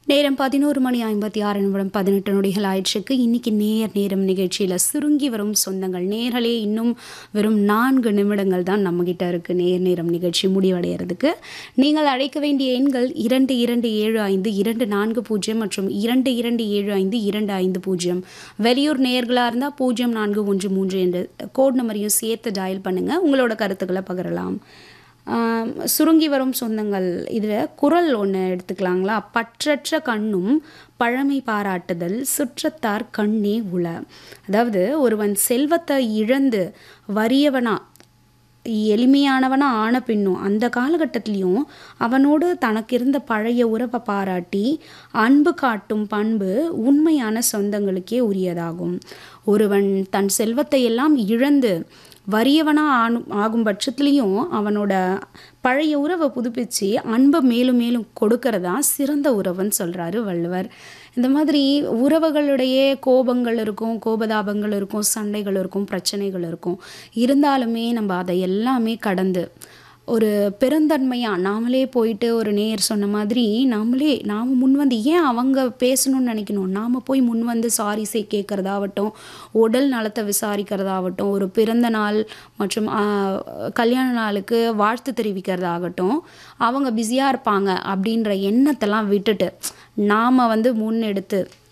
நேரம் பதினோரு மணி ஐம்பத்தி ஆறு நிமிடம் பதினெட்டு நொடிகள் ஆயிடுச்சுக்கு இன்னைக்கு நேர் நேரம் நிகழ்ச்சியில் சுருங்கி வரும் சொந்தங்கள் நேர்களே இன்னும் வெறும் நான்கு நிமிடங்கள் தான் நம்மகிட்ட இருக்குது நேர் நேரம் நிகழ்ச்சி முடிவடைகிறதுக்கு நீங்கள் அழைக்க வேண்டிய எண்கள் இரண்டு இரண்டு ஏழு ஐந்து இரண்டு நான்கு பூஜ்ஜியம் மற்றும் இரண்டு இரண்டு ஏழு ஐந்து இரண்டு ஐந்து பூஜ்ஜியம் வெளியூர் நேர்களாக இருந்தால் பூஜ்ஜியம் நான்கு ஒன்று மூன்று என்ற கோட் நம்பரையும் சேர்த்து டயல் பண்ணுங்கள் உங்களோட கருத்துக்களை பகிரலாம் ஆம், சுருங்கி வரும் சொந்தங்கள் இதில் குரல் ஒன்று எடுத்துக்கலாங்களா பற்றற்ற கண்ணும் பழமை பாராட்டுதல் சுற்றத்தார் கண்ணே உள அதாவது ஒருவன் செல்வத்தை இழந்து வறியவனா எளிமையானவனா ஆன பின்னும் அந்த காலகட்டத்திலையும் அவனோடு தனக்கு இருந்த பழைய உறவை பாராட்டி அன்பு காட்டும் பண்பு உண்மையான சொந்தங்களுக்கே உரியதாகும் ஒருவன் தன் செல்வத்தை எல்லாம் இழந்து வறியவனா ஆனு ஆகும் பட்சத்துலேயும் அவனோட பழைய உறவை புதுப்பிச்சு அன்பை மேலும் மேலும் கொடுக்கறதா சிறந்த உறவுன்னு சொல்கிறாரு வள்ளுவர் இந்த மாதிரி உறவுகளுடைய கோபங்கள் இருக்கும் கோபதாபங்கள் இருக்கும் சண்டைகள் இருக்கும் பிரச்சனைகள் இருக்கும் இருந்தாலுமே நம்ம அதை எல்லாமே கடந்து ஒரு பெருந்தன்மையாக நாமளே போயிட்டு ஒரு நேர் சொன்ன மாதிரி நாமளே நாம் முன் வந்து ஏன் அவங்க பேசணும்னு நினைக்கணும் நாம் போய் முன் வந்து சாரி சே கேட்குறதாகட்டும் உடல் நலத்தை விசாரிக்கிறதாகட்டும் ஒரு பிறந்த நாள் மற்றும் ஆ, கல்யாண நாளுக்கு வாழ்த்து தெரிவிக்கிறதாகட்டும் அவங்க பிஸியாக இருப்பாங்க அப்படின்ற எண்ணத்தெல்லாம் விட்டுட்டு நாம் வந்து முன்னெடுத்து